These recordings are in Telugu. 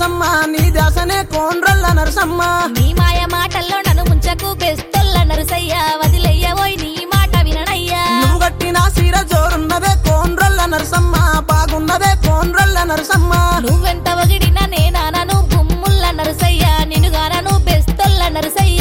నరసమ్మ నీ దాసనే కోండ్రల్ల నరసమ్మ నీ మాయ మాటల్లో నన్ను ముంచకు బెస్తొల్ల నరుసయ్య వదిలేయవోయ్ నీ మాట విననయ్యా నువ్వు కట్టిన సీర జోరున్నదే కోండ్రల్ల నరసమ్మ బాగున్నదే కోండ్రల్ల నరసమ్మ నువ్వెంత వగిడినా నేనానను గుమ్ముల్ల నరుసయ్య నిన్నుగానను బెస్తొల్ల నరుసయ్య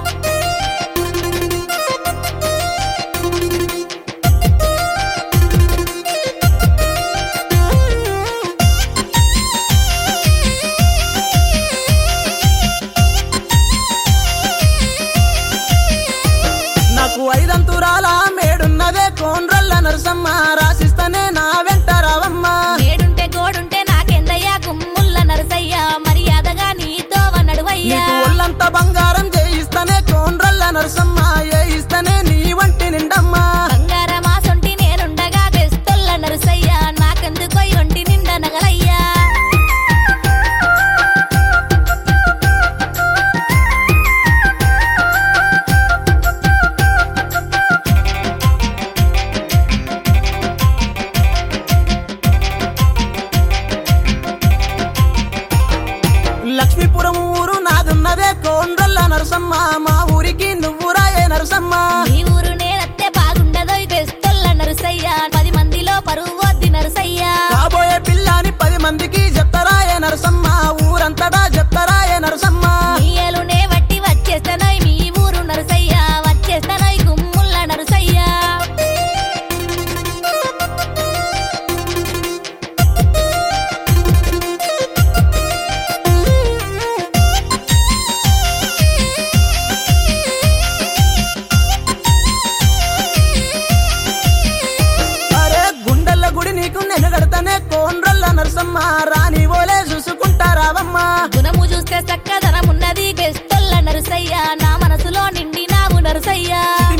నాకు ఐదంతురాల మేడున్నదే కోండ్రల్ల నరసమ్మ రాసిస్తనే నా వెంట రావమ్మ నేడుంటే గోడుంటే నాకెందయ్యా గుమ్ముల్ల నరుసయ్య మర్యాదగా నీతో నడువయ్యా నీకు ఒళ్ళంత బంగారం చేయిస్తనే కోండ్రల్ల నరసమ్మ ఏ ఇస్తనే నీ వంటి నిండమ్మా బంగారమా సొంటి నేనుండగా బెస్తొల్ల నరుసయ్య నాకెందుకో ఒంటి నిండా నగలయ్యా లక్ష్మీపురం ఊరు నాదున్నదే కోండ్రల్ల నరసమ్మ మా ఊరికి నువ్వు రాయే నరసమ్మ నీ ఊరు నేనత్తే బాగుండదో బెస్తొల్ల నరుసయ్య పది మందిలో పరువు వద్ది నరుసయ్య కాబోయే పిల్లని పది మందికి చెప్తరాయే నరసమ్మ ఊరంతటా చెప్తరాయే నరసమ్మ నీయలునే వట్టి వచ్చేస్తానోయ్ మీ ఊరు నరుసయ్య వచ్చేస్తానోయ్ గుమ్ముల్ల నరుసయ్య అరే గుండెల్ల గుడి నీకు నేను కడతానే కోండ్రల్ల నరసమ్మ రాని ఓలే చూసుకుంటారావమ్మ గుణము చూస్తే చక్కదనమున్నది బెస్తొల్ల నరుసయ్య నా మనసులో నిండి నావు నరుసయ్య